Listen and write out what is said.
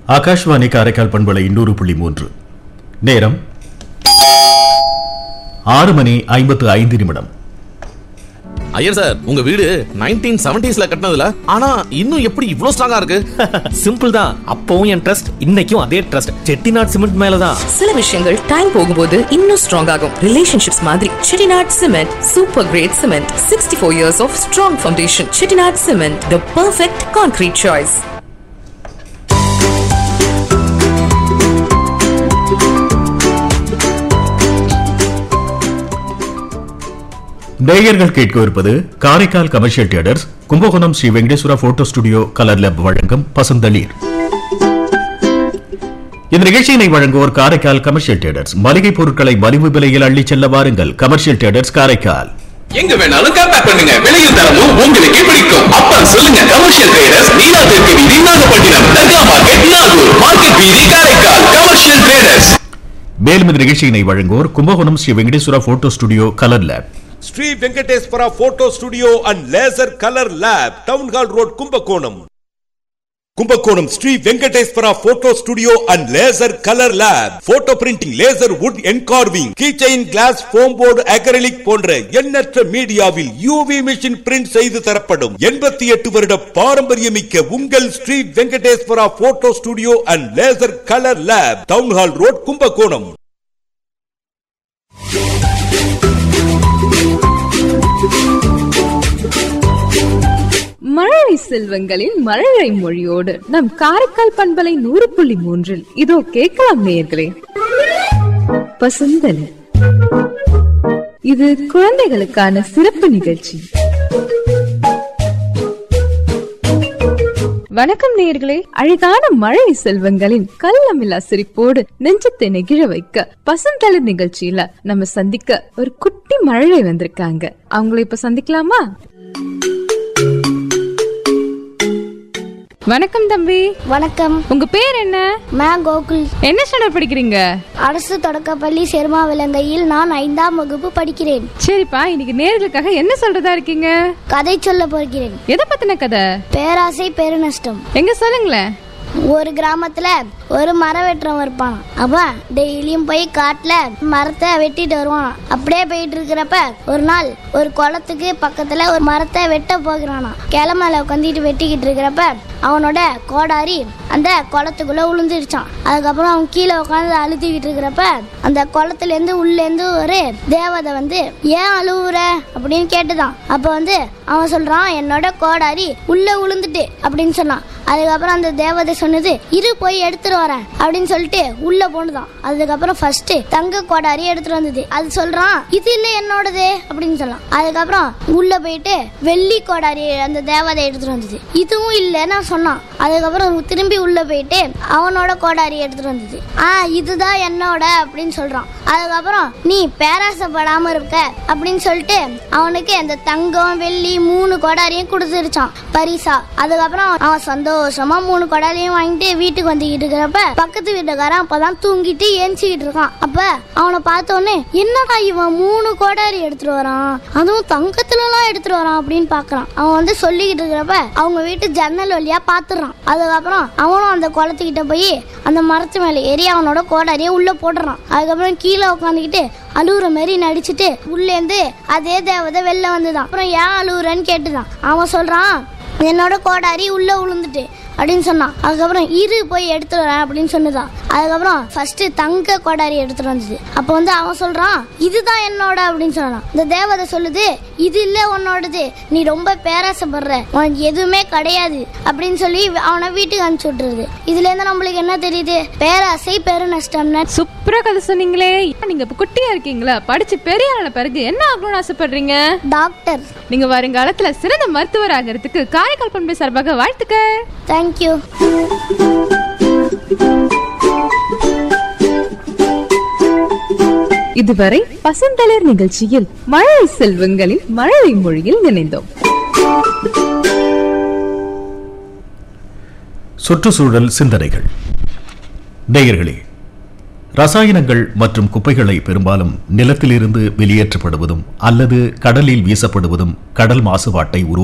ஆகாஷ்வாணி காரைக்கால் பண்பலை இன்னூறு புள்ளி மூன்று நேரம் ஆறு மணி ஐம்பத்து ஐந்து நிமிடம் ஐயர் சார் உங்க வீடு நைன்டீன் செவன்டிஸ்ல கட்டினதுல ஆனா இன்னும் எப்படி இவ்ளோ ஸ்ட்ராங்கா இருக்கு சிம்பிள் தான் அப்பவும் என் ட்ரஸ்ட் இன்னைக்கும் அதே ட்ரஸ்ட் செட்டிநாட் சிமெண்ட் மேலதான் சில விஷயங்கள் டைம் போகும்போது இன்னும் ஸ்ட்ராங் ஆகும் ரிலேஷன்ஷிப்ஸ் மாதிரி Chettinad cement super great cement sixty four years of strong foundation Chettinad cement the perfect concrete choice நேயர்கள் கேட்கவிருப்பது Karaikal commercial theatres Kumbakonam Shri Venkateswara photo studio colour lab வழங்கும் பசந்தளிர் இந்த நிகழ்ச்சியினை வழங்குவோர் காரைக்கால் கமர்ஷியல் தியேட்டர்ஸ் மளிகை பொருட்களை மலிவு விலையில் அள்ளிச் செல்ல வாருங்கள் கமர்ஷியல் தியேட்டர்ஸ் காரைக்கால் எங்க வேணாலும் கம்பேர் பண்ணுங்க விலையும் தரமும் உங்களுக்கு பிடிக்கும் அப்ப சொல்லுங்க கமர்ஷியல் ட்ரேடர்ஸ் நீலா தெற்கு வீதி நாகப்பட்டினம் தர்கா மார்க்கெட் நாகூர் மார்க்கெட் வீதி காரைக்கால் கமர்ஷியல் ட்ரேடர்ஸ் மேலும் இந்த நிகழ்ச்சியினை வழங்குவோர் Kumbakonam Shri Venkateswara photo studio colour lab Shri Venkateswara photo studio and laser colour lab town hall road Kumbakonam Kumbakonam Shri Venkateswara photo studio and laser colour lab photo printing laser wood engraving keychain glass foam board acrylic போன்ற எண்ணற்ற மீடியாவில் UV machine print செய்து தரப்படும் எண்பத்தி எட்டு வருட பாரம்பரியமிக்க உங்கள் Shri Venkateswara photo studio and laser colour lab town hall road Kumbakonam மழலை செல்வங்களின் மழலை மொழியோடு நம் காரைக்கால் பண்பலை நூறு புள்ளி மூன்றில் இதோ கேட்கலாம் நேயர்களே பசுந்தலி இது குழந்தைகளுக்கான சிறப்பு நிகழ்ச்சி வணக்கம் நேயர்களே அழகான மழை செல்வங்களின் கள்ளமில்லா சிரிப்போடு நெஞ்சத்தை நெகிழ வைக்க பசுந்தளிர் நிகழ்ச்சியில நம்ம சந்திக்க ஒரு குட்டி மழலை வந்திருக்காங்க அவங்கள இப்ப சந்திக்கலாமா வணக்கம் தம்பி வணக்கம் உங்க பேர் என்ன மே கோகுல் என்ன ஸ்டாண்டர்ட் படிக்கிறீங்க அரசு தொடக்கப்பள்ளி செருமா விலங்கையில் நான் ஐந்தாம் வகுப்பு படிக்கிறேன் சரிப்பா இன்னைக்கு நேர்களுக்காக என்ன சொல்றதா இருக்கீங்க கதை சொல்ல போகிறேன் எதை பத்தின கதை பேராசை பெருநஷ்டம் எங்க சொல்லுங்களேன் ஒரு கிராமத்துல ஒரு மரம் வெட்டுறவன் இருப்பான் அவன் டெய்லியும் போய் காட்டுல மரத்தை வெட்டிட்டு வருவான் அப்படியே போயிட்டு இருக்கிறப்ப ஒரு நாள் ஒரு குளத்துக்கு பக்கத்துல ஒரு மரத்தை வெட்ட போகிறானா கிளமல உட்காந்துட்டு வெட்டிக்கிட்டு இருக்கிறப்ப அவனோட கோடாரி அந்த குளத்துக்குள்ள விழுந்துருச்சான் அதுக்கப்புறம் அவன் கீழே உட்காந்து அழுத்திக்கிட்டு இருக்கிறப்ப அந்த குளத்துல இருந்து உள்ள இருந்து ஒரு தேவதை வந்து ஏன் அழுவுற அப்படின்னு கேட்டுதான் அப்ப வந்து அவன் சொல்றான் என்னோட கோடாரி உள்ள விழுந்துட்டு அப்படின்னு சொன்னான் அதுக்கப்புறம் அந்த தேவதை சொன்னது இரு போய் எடுத்துட்டு வரேன் அப்படின்னு சொல்லிட்டு உள்ள போனதான் அதுக்கப்புறம் ஃபர்ஸ்ட் தங்க கோடாரி எடுத்துட்டு வந்தது அது சொல்றான் இது இல்ல என்னோடது அப்படின்னு சொல்லலாம் அதுக்கப்புறம் உள்ள போயிட்டு வெள்ளி கோடாரி அந்த தேவதை எடுத்துட்டு வந்தது இதுவும் இல்லைன்னு சொன்னான் அதுக்கப்புறம் திரும்பி உள்ள போயிட்டு அவனோட கோடாரி எடுத்துட்டு வந்தது ஆ இதுதான் என்னோட அப்படின்னு சொல்றான் அதுக்கப்புறம் நீ பேராசப்படாம இருக்க அப்படின்னு சொல்லிட்டு அவனுக்கு அந்த தங்கம் வெள்ளி மூணு கொடாரியும் கொடுத்துருச்சான் பரிசா அதுக்கப்புறம் அவன் சந்தோஷமா மூணு கொடாரியும் வாங்கிட்டு வீட்டுக்கு வந்துகிட்டு இருக்கிறப்ப பக்கத்து வீட்டுக்காரன் அப்பதான் தூங்கிட்டு ஏஞ்சிக்கிட்டு இருக்கான் அப்ப அவனை பார்த்த உடனே என்னடா இவன் மூணு கோடாரி எடுத்துட்டு வரான் அதுவும் தங்கத்துல எல்லாம் எடுத்துட்டு வரான் அப்படின்னு பாக்குறான் அவன் வந்து சொல்லிக்கிட்டு இருக்கிறப்ப அவங்க வீட்டு ஜன்னல் வழியா பாத்துறான் அதுக்கப்புறம் அவனும் அந்த குளத்துக்கிட்ட போய் அந்த மரத்து மேல ஏறி அவனோட கோடாரியை உள்ள போடுறான் அதுக்கப்புறம் கீழே உட்காந்துக்கிட்டு அழுகுற மாதிரி நடிச்சிட்டு உள்ளேந்து அதே தேவதை வெளில வந்துதான் அப்புறம் ஏன் அழுகுறன்னு கேட்டுதான் அவன் சொல்றான் என்னோட கோடாரி உள்ள விழுந்துட்டு அப்படின்னு சொன்னான் அதுக்கப்புறம் இரு போய் எடுத்துட்டு வரேன் அப்படின்னு சொன்னதான் அதுக்கப்புறம் ஃபர்ஸ்ட் தங்க கோடாரி எடுத்துட்டு வந்தது அப்போ வந்து அவன் சொல்றான் இதுதான் என்னோட அப்படின்னு சொன்னான் இந்த தேவதை சொல்லுது இது இல்ல உன்னோடது நீ ரொம்ப பேராசைப்படுற உனக்கு எதுவுமே கிடையாது அப்படின்னு சொல்லி அவனை வீட்டுக்கு அனுப்பிச்சு விட்டுருது இதுல இருந்து நம்மளுக்கு என்ன தெரியுது பேராசை பெருநஷ்டம்னு சூப்பரா கதை சொன்னீங்களே நீங்க இப்ப குட்டியா இருக்கீங்களா படிச்சு பெரிய ஆன பிறகு என்ன ஆகணும்னு ஆசைப்படுறீங்க டாக்டர் நீங்க வருங்காலத்துல சிறந்த மருத்துவர் ஆகிறதுக்கு காரைக்கால் பண்பை சார்பாக வாழ்த்துக்கள் தேங்க்யூ இதுவரை பசந்தளிர் நிகழ்ச்சியில் மழை செல்வங்களின் மழலை மொழியில் நினைந்தோம் சுற்றுச்சூழல் சிந்தனைகள் நேயர்களே ரசாயனங்கள் மற்றும் குப்பைகளை பெரும்பாலும் நிலத்திலிருந்து வெளியேற்றப்படுவதும் அல்லது கடலில் வீசப்படுவதும் கடல் மாசுபாட்டை உருவாக்கும்